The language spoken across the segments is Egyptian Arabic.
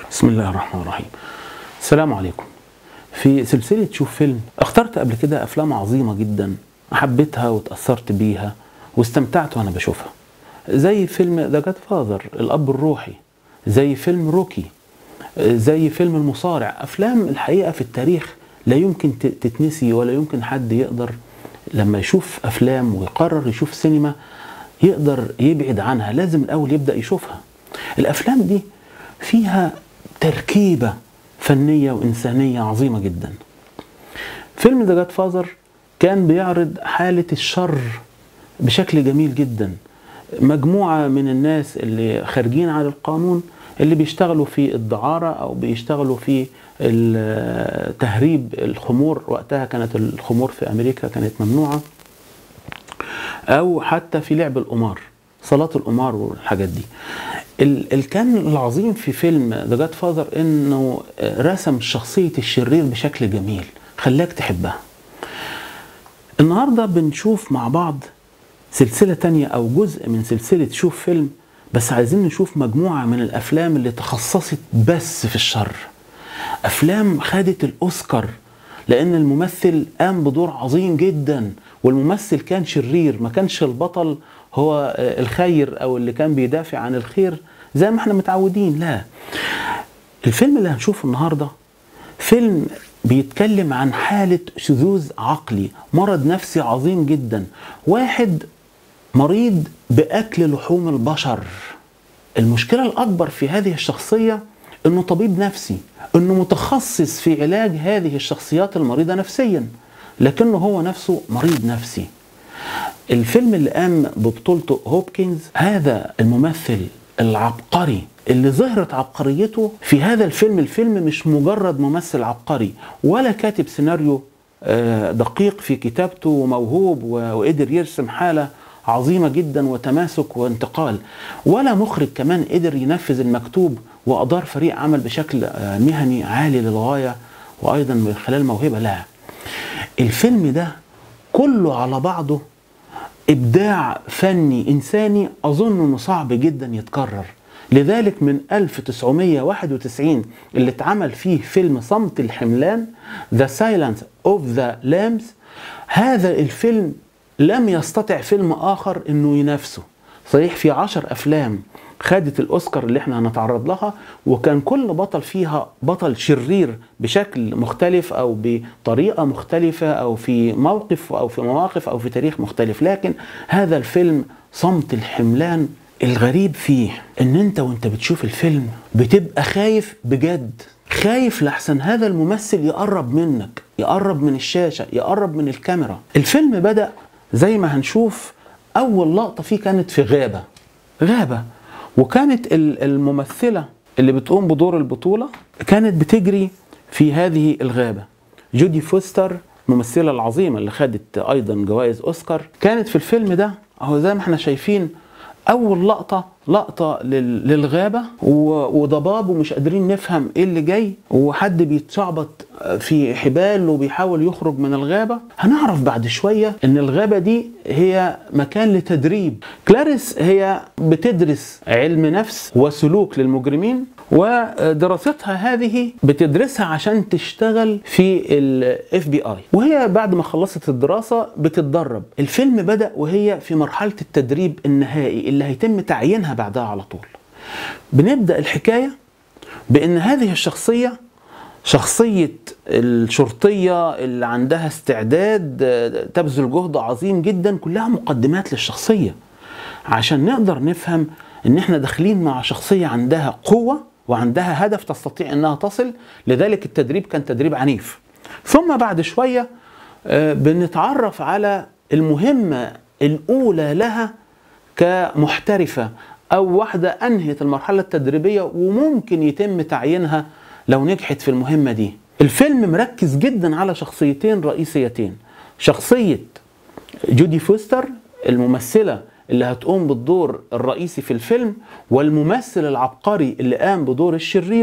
بسم الله الرحمن الرحيم السلام عليكم في سلسلة شوف فيلم اخترت قبل كده أفلام عظيمة جدا حبيتها وتأثرت بيها واستمتعت وأنا بشوفها زي فيلم ذا جاد فاذر الأب الروحي زي فيلم روكي زي فيلم المصارع أفلام الحقيقة في التاريخ لا يمكن ت- تتنسي ولا يمكن حد يقدر لما يشوف أفلام ويقرر يشوف سينما يقدر يبعد عنها لازم الأول يبدأ يشوفها الأفلام دي فيها تركيبة فنية وإنسانية عظيمة جدا فيلم ذا جاد فازر كان بيعرض حالة الشر بشكل جميل جدا مجموعة من الناس اللي خارجين عن القانون اللي بيشتغلوا في الدعارة أو بيشتغلوا في ال- تهريب الخمور وقتها كانت الخمور في أمريكا كانت ممنوعة او حتى في لعب القمار صلاة القمار والحاجات دي ال- ال- كان العظيم في فيلم ذا جاد فاذر انه رسم شخصية الشرير بشكل جميل خلاك تحبها النهاردة بنشوف مع بعض سلسلة تانية او جزء من سلسلة شوف فيلم بس عايزين نشوف مجموعة من الافلام اللي تخصصت بس في الشر افلام خدت الاوسكار لان الممثل قام بدور عظيم جدا والممثل كان شرير ما كانش البطل هو آه، الخير او اللي كان بيدافع عن الخير زي ما احنا متعودين لا الفيلم اللي هنشوفه النهارده فيلم بيتكلم عن حالة شذوذ عقلي مرض نفسي عظيم جدا واحد مريض بأكل لحوم البشر المشكلة الأكبر في هذه الشخصية أنه طبيب نفسي أنه متخصص في علاج هذه الشخصيات المريضة نفسيا لكنه هو نفسه مريض نفسي الفيلم اللي قام ببطولته هوبكنز هذا الممثل العبقري اللي ظهرت عبقريته في هذا الفيلم الفيلم مش مجرد ممثل عبقري ولا كاتب سيناريو آه، دقيق في كتابته وموهوب و- وقدر يرسم حالة عظيمة جدا وتماسك وانتقال ولا مخرج كمان قدر ينفذ المكتوب وأدار فريق عمل بشكل آه، مهني عالي للغاية وأيضا من خلال موهبة لا الفيلم ده كله على بعضه ابداع فني انساني اظن انه صعب جدا يتكرر لذلك من 1991 اللي اتعمل فيه فيلم صمت الحملان The Silence of the Lambs هذا الفيلم لم يستطع فيلم اخر انه ينافسه صحيح في عشر افلام خدت الاوسكار اللي احنا هنتعرض لها وكان كل بطل فيها بطل شرير بشكل مختلف او بطريقه مختلفه او في موقف او في مواقف او في تاريخ مختلف لكن هذا الفيلم صمت الحملان الغريب فيه ان انت وانت بتشوف الفيلم بتبقى خايف بجد خايف لحسن هذا الممثل يقرب منك يقرب من الشاشه يقرب من الكاميرا الفيلم بدا زي ما هنشوف اول لقطه فيه كانت في غابه غابه وكانت ال- الممثله اللي بتقوم بدور البطوله كانت بتجري في هذه الغابه جودي فوستر الممثله العظيمه اللي خدت ايضا جوائز اوسكار كانت في الفيلم ده اهو زي ما احنا شايفين اول لقطه لقطه لل- للغابه و- وضباب ومش قادرين نفهم ايه اللي جاي وحد بيتشعبط في حبال وبيحاول يخرج من الغابه هنعرف بعد شويه ان الغابه دي هي مكان لتدريب كلاريس هي بتدرس علم نفس وسلوك للمجرمين ودراستها هذه بتدرسها عشان تشتغل في الاف بي اي وهي بعد ما خلصت الدراسه بتتدرب الفيلم بدا وهي في مرحله التدريب النهائي اللي هيتم تعيينها بعدها على طول بنبدا الحكايه بان هذه الشخصيه شخصية الشرطية اللي عندها استعداد آه، تبذل جهد عظيم جدا كلها مقدمات للشخصية عشان نقدر نفهم ان احنا داخلين مع شخصية عندها قوة وعندها هدف تستطيع انها تصل لذلك التدريب كان تدريب عنيف ثم بعد شوية آه، بنتعرف على المهمة الأولى لها كمحترفة أو واحدة أنهت المرحلة التدريبية وممكن يتم تعيينها لو نجحت في المهمة دي الفيلم مركز جدا على شخصيتين رئيسيتين شخصية جودي فوستر الممثلة اللي هتقوم بالدور الرئيسي في الفيلم والممثل العبقري اللي قام بدور الشرير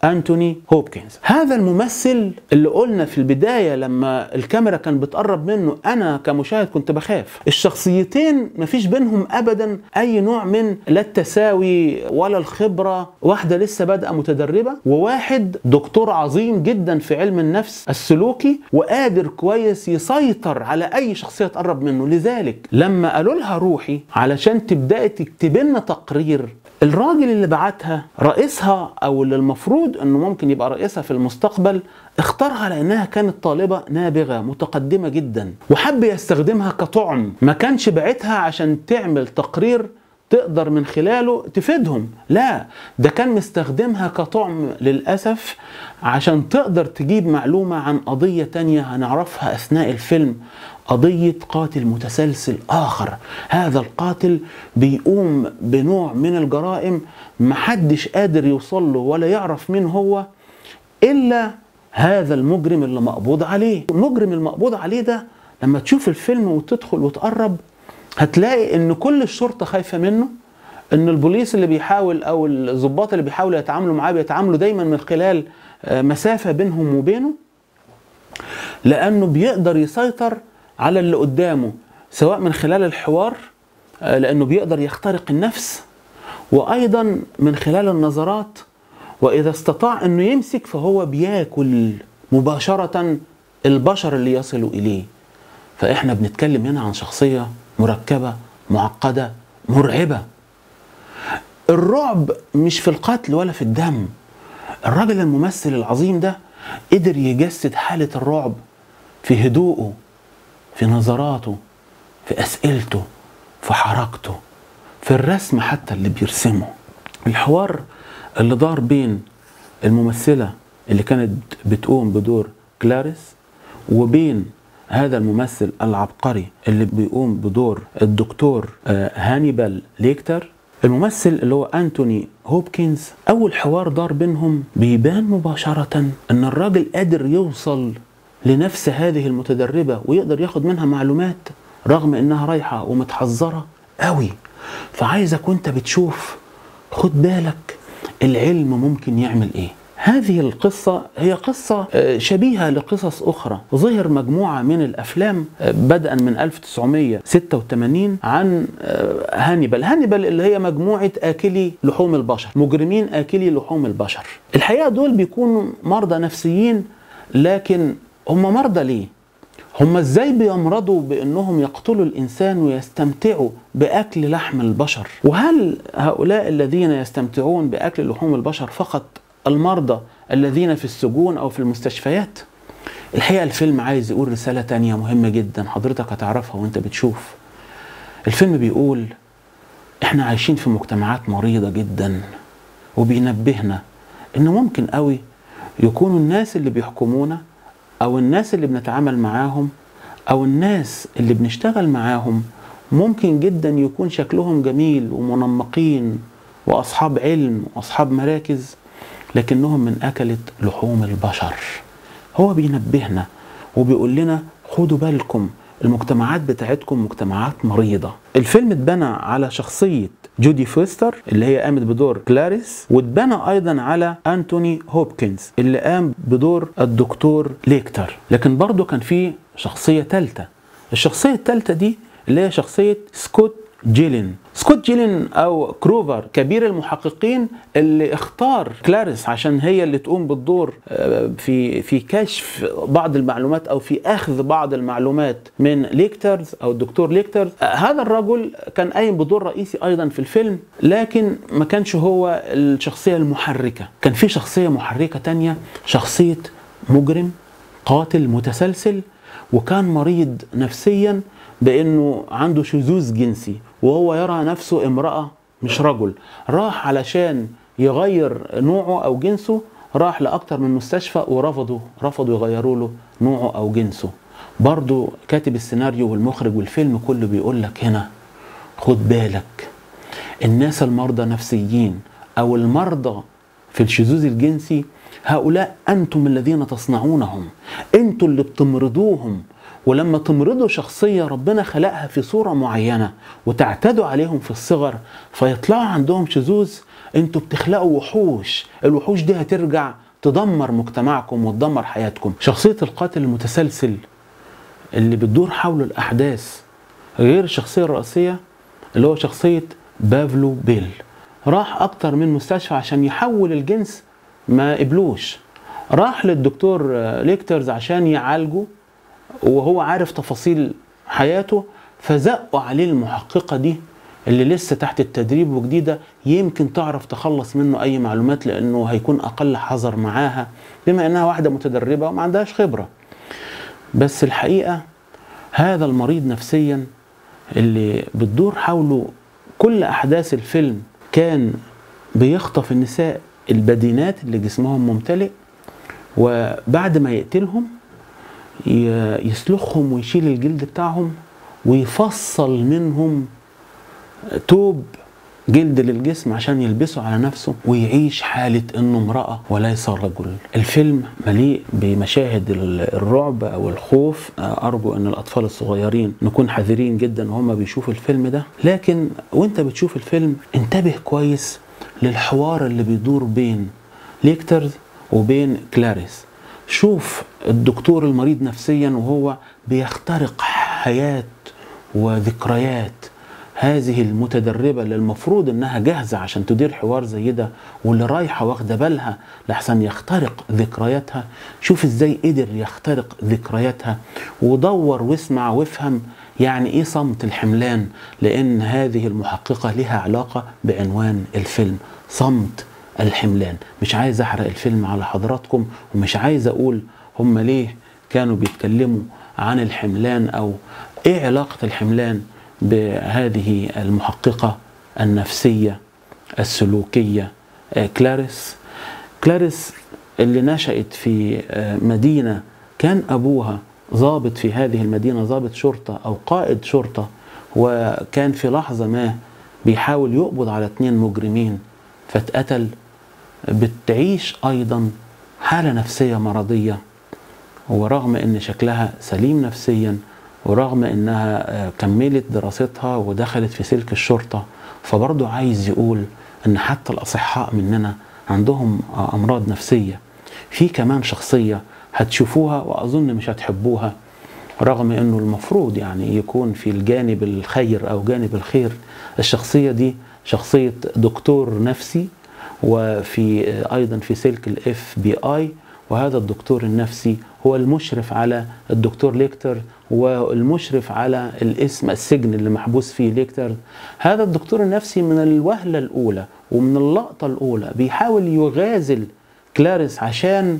أنتوني هوبكنز هذا الممثل اللي قلنا في البداية لما الكاميرا كان بتقرب منه أنا كمشاهد كنت بخاف الشخصيتين مفيش بينهم أبدا أي نوع من لا التساوي ولا الخبرة واحدة لسه بادئة متدربة وواحد دكتور عظيم جدا في علم النفس السلوكي وقادر كويس يسيطر على أي شخصية تقرب منه لذلك لما قالوا لها روحي علشان تبدأي تكتب لنا تقرير الراجل اللي بعتها رئيسها او اللي المفروض انه ممكن يبقى رئيسها في المستقبل اختارها لانها كانت طالبه نابغه متقدمه جدا وحب يستخدمها كطعم ما كانش بعتها عشان تعمل تقرير تقدر من خلاله تفيدهم لا ده كان مستخدمها كطعم للأسف عشان تقدر تجيب معلومة عن قضية تانية هنعرفها أثناء الفيلم قضية قاتل متسلسل آخر هذا القاتل بيقوم بنوع من الجرائم محدش قادر يوصل له ولا يعرف مين هو إلا هذا المجرم اللي مقبوض عليه المجرم المقبوض عليه ده لما تشوف الفيلم وتدخل وتقرب هتلاقي ان كل الشرطة خايفة منه ان البوليس اللي بيحاول او الضباط اللي بيحاولوا يتعاملوا معاه بيتعاملوا دايما من خلال مسافة بينهم وبينه لانه بيقدر يسيطر على اللي قدامه سواء من خلال الحوار لانه بيقدر يخترق النفس وايضا من خلال النظرات واذا استطاع انه يمسك فهو بياكل مباشرة البشر اللي يصلوا اليه فاحنا بنتكلم هنا عن شخصية مركبة معقدة مرعبة الرعب مش في القتل ولا في الدم الراجل الممثل العظيم ده قدر يجسد حالة الرعب في هدوءه في نظراته في أسئلته في حركته في الرسم حتى اللي بيرسمه الحوار اللي دار بين الممثلة اللي كانت بتقوم بدور كلاريس وبين هذا الممثل العبقري اللي بيقوم بدور الدكتور هانيبال ليكتر الممثل اللي هو أنتوني هوبكنز أول حوار دار بينهم بيبان مباشرة أن الراجل قادر يوصل لنفس هذه المتدربة ويقدر ياخد منها معلومات رغم انها رايحة ومتحذرة قوي فعايزك وانت بتشوف خد بالك العلم ممكن يعمل ايه هذه القصة هي قصة شبيهة لقصص أخرى ظهر مجموعة من الأفلام بدءا من 1986 عن هانيبال هانيبال اللي هي مجموعة آكلي لحوم البشر مجرمين آكلي لحوم البشر الحقيقة دول بيكونوا مرضى نفسيين لكن هم مرضى ليه؟ هم ازاي بيمرضوا بانهم يقتلوا الانسان ويستمتعوا باكل لحم البشر؟ وهل هؤلاء الذين يستمتعون باكل لحوم البشر فقط المرضى الذين في السجون او في المستشفيات؟ الحقيقه الفيلم عايز يقول رساله تانية مهمه جدا حضرتك هتعرفها وانت بتشوف. الفيلم بيقول احنا عايشين في مجتمعات مريضه جدا وبينبهنا ان ممكن قوي يكونوا الناس اللي بيحكمونا او الناس اللي بنتعامل معاهم او الناس اللي بنشتغل معاهم ممكن جدا يكون شكلهم جميل ومنمقين واصحاب علم واصحاب مراكز لكنهم من اكلة لحوم البشر هو بينبهنا وبيقول لنا خدوا بالكم المجتمعات بتاعتكم مجتمعات مريضة الفيلم اتبنى على شخصية جودي فوستر اللي هي قامت بدور كلاريس واتبنى ايضا على انتوني هوبكنز اللي قام بدور الدكتور ليكتر لكن برضه كان في شخصية ثالثة الشخصية الثالثة دي اللي هي شخصية سكوت جيلين سكوت جيلين او كروفر كبير المحققين اللي اختار كلاريس عشان هي اللي تقوم بالدور في في كشف بعض المعلومات او في اخذ بعض المعلومات من ليكترز او الدكتور ليكترز هذا الرجل كان قايم بدور رئيسي ايضا في الفيلم لكن ما كانش هو الشخصيه المحركه كان في شخصيه محركه تانية شخصيه مجرم قاتل متسلسل وكان مريض نفسيا بانه عنده شذوذ جنسي وهو يرى نفسه امراه مش رجل راح علشان يغير نوعه او جنسه راح لاكتر من مستشفى ورفضوا رفضوا يغيروا له نوعه او جنسه برضو كاتب السيناريو والمخرج والفيلم كله بيقول لك هنا خد بالك الناس المرضى نفسيين او المرضى في الشذوذ الجنسي هؤلاء انتم الذين تصنعونهم انتم اللي بتمرضوهم ولما تمرضوا شخصية ربنا خلقها في صورة معينة وتعتدوا عليهم في الصغر فيطلعوا عندهم شذوذ انتوا بتخلقوا وحوش الوحوش دي هترجع تدمر مجتمعكم وتدمر حياتكم شخصية القاتل المتسلسل اللي بتدور حوله الأحداث غير الشخصية الرئيسية اللي هو شخصية بافلو بيل راح أكتر من مستشفى عشان يحول الجنس ما قبلوش راح للدكتور ليكترز عشان يعالجه وهو عارف تفاصيل حياته فزقوا عليه المحققة دي اللي لسه تحت التدريب وجديدة يمكن تعرف تخلص منه أي معلومات لأنه هيكون أقل حذر معاها بما أنها واحدة متدربة وما عندهاش خبرة بس الحقيقة هذا المريض نفسيا اللي بتدور حوله كل أحداث الفيلم كان بيخطف النساء البدينات اللي جسمهم ممتلئ وبعد ما يقتلهم يسلخهم ويشيل الجلد بتاعهم ويفصل منهم توب جلد للجسم عشان يلبسه على نفسه ويعيش حالة انه امرأة وليس رجل الفيلم مليء بمشاهد الرعب او الخوف ارجو ان الاطفال الصغيرين نكون حذرين جدا وهم بيشوفوا الفيلم ده لكن وانت بتشوف الفيلم انتبه كويس للحوار اللي بيدور بين ليكترز وبين كلاريس شوف الدكتور المريض نفسيا وهو بيخترق حياة وذكريات هذه المتدربة اللي المفروض انها جاهزة عشان تدير حوار زي ده واللي رايحة واخدة بالها لحسن يخترق ذكرياتها شوف ازاي قدر يخترق ذكرياتها ودور واسمع وافهم يعني ايه صمت الحملان لان هذه المحققة لها علاقة بعنوان الفيلم صمت الحملان مش عايز احرق الفيلم على حضراتكم ومش عايز اقول هم ليه كانوا بيتكلموا عن الحملان او ايه علاقة الحملان بهذه المحققة النفسية السلوكية كلاريس كلاريس اللي نشأت في مدينة كان أبوها ضابط في هذه المدينة ضابط شرطة أو قائد شرطة وكان في لحظة ما بيحاول يقبض على اثنين مجرمين فاتقتل بتعيش أيضا حالة نفسية مرضية ورغم أن شكلها سليم نفسيا ورغم انها كملت دراستها ودخلت في سلك الشرطة فبرضه عايز يقول ان حتى الاصحاء مننا عندهم امراض نفسية في كمان شخصية هتشوفوها واظن مش هتحبوها رغم انه المفروض يعني يكون في الجانب الخير او جانب الخير الشخصية دي شخصية دكتور نفسي وفي ايضا في سلك الاف بي اي وهذا الدكتور النفسي هو المشرف على الدكتور ليكتر والمشرف على الاسم السجن اللي محبوس فيه ليكتر هذا الدكتور النفسي من الوهلة الأولى ومن اللقطة الأولى بيحاول يغازل كلاريس عشان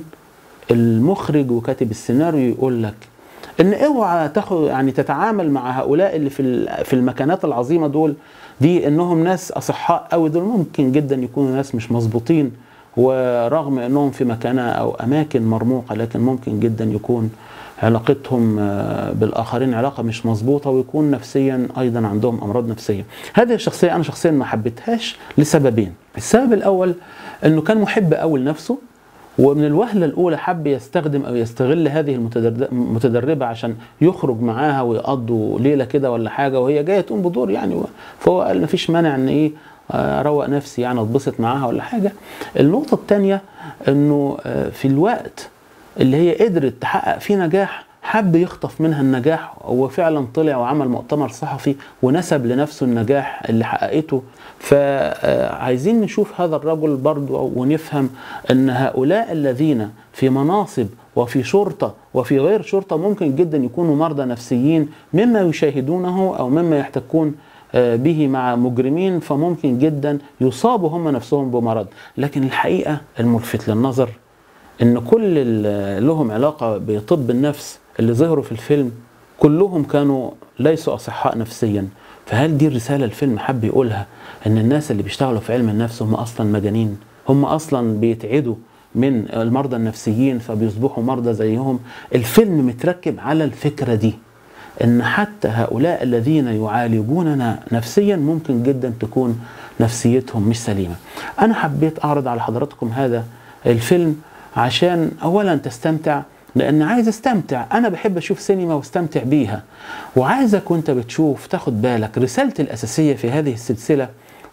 المخرج وكاتب السيناريو يقول لك ان اوعى تاخد يعني تتعامل مع هؤلاء اللي في في المكانات العظيمه دول دي انهم ناس اصحاء قوي دول ممكن جدا يكونوا ناس مش مظبوطين ورغم انهم في مكانه او اماكن مرموقه لكن ممكن جدا يكون علاقتهم بالاخرين علاقه مش مظبوطه ويكون نفسيا ايضا عندهم امراض نفسيه. هذه الشخصيه انا شخصيا ما حبيتهاش لسببين. السبب الاول انه كان محب قوي لنفسه ومن الوهلة الأولى حب يستخدم أو يستغل هذه المتدربة عشان يخرج معاها ويقضوا ليلة كده ولا حاجة وهي جاية تقوم بدور يعني فهو قال مفيش مانع إن إيه اروق نفسي يعني اتبسط معاها ولا حاجه النقطه الثانيه انه في الوقت اللي هي قدرت تحقق فيه نجاح حب يخطف منها النجاح وفعلا طلع وعمل مؤتمر صحفي ونسب لنفسه النجاح اللي حققته فعايزين نشوف هذا الرجل برضه ونفهم ان هؤلاء الذين في مناصب وفي شرطة وفي غير شرطة ممكن جدا يكونوا مرضى نفسيين مما يشاهدونه أو مما يحتكون به مع مجرمين فممكن جدا يصابوا هم نفسهم بمرض لكن الحقيقة الملفت للنظر ان كل اللي لهم علاقة بطب النفس اللي ظهروا في الفيلم كلهم كانوا ليسوا أصحاء نفسيا فهل دي الرسالة الفيلم حب يقولها ان الناس اللي بيشتغلوا في علم النفس هم اصلا مجانين هم اصلا بيتعدوا من المرضى النفسيين فبيصبحوا مرضى زيهم الفيلم متركب على الفكرة دي ان حتى هؤلاء الذين يعالجوننا نفسيا ممكن جدا تكون نفسيتهم مش سليمه. انا حبيت اعرض على حضراتكم هذا الفيلم عشان اولا تستمتع لان عايز استمتع انا بحب اشوف سينما واستمتع بيها وعايزك وانت بتشوف تاخد بالك رسالتي الاساسيه في هذه السلسله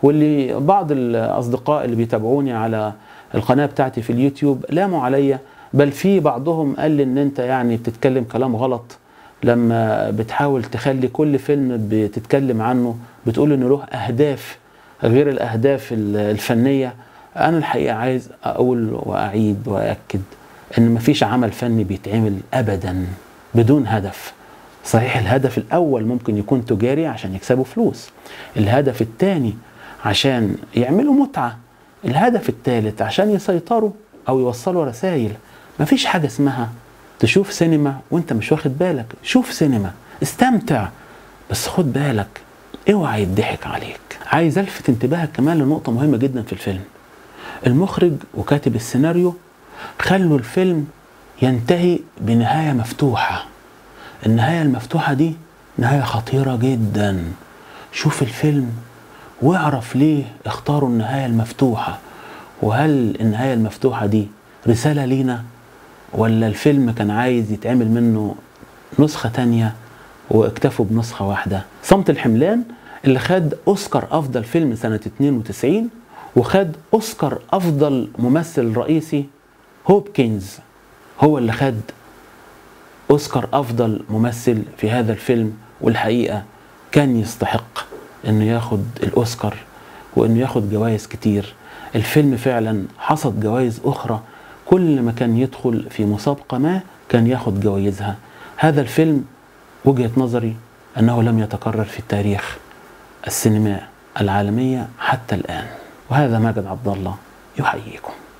واللي بعض الاصدقاء اللي بيتابعوني على القناه بتاعتي في اليوتيوب لاموا عليا بل في بعضهم قال لي ان انت يعني بتتكلم كلام غلط لما بتحاول تخلي كل فيلم بتتكلم عنه بتقول انه له اهداف غير الاهداف الفنيه انا الحقيقه عايز اقول واعيد واكد ان مفيش عمل فني بيتعمل ابدا بدون هدف صحيح الهدف الاول ممكن يكون تجاري عشان يكسبوا فلوس الهدف الثاني عشان يعملوا متعه الهدف الثالث عشان يسيطروا او يوصلوا رسائل مفيش حاجه اسمها تشوف سينما وانت مش واخد بالك شوف سينما استمتع بس خد بالك اوعى يضحك عليك عايز الفت انتباهك كمان لنقطه مهمه جدا في الفيلم المخرج وكاتب السيناريو خلوا الفيلم ينتهي بنهايه مفتوحه النهايه المفتوحه دي نهايه خطيره جدا شوف الفيلم واعرف ليه اختاروا النهايه المفتوحه وهل النهايه المفتوحه دي رساله لينا ولا الفيلم كان عايز يتعمل منه نسخه تانية واكتفوا بنسخه واحده صمت الحملان اللي خد اوسكار افضل فيلم سنه 92 وخد اوسكار افضل ممثل رئيسي هوبكنز هو اللي خد اوسكار افضل ممثل في هذا الفيلم والحقيقه كان يستحق انه ياخد الاوسكار وانه ياخد جوائز كتير الفيلم فعلا حصد جوائز اخرى كل ما كان يدخل في مسابقه ما كان ياخد جوائزها هذا الفيلم وجهه نظري انه لم يتكرر في التاريخ السينما العالميه حتى الان وهذا ماجد عبد الله يحييكم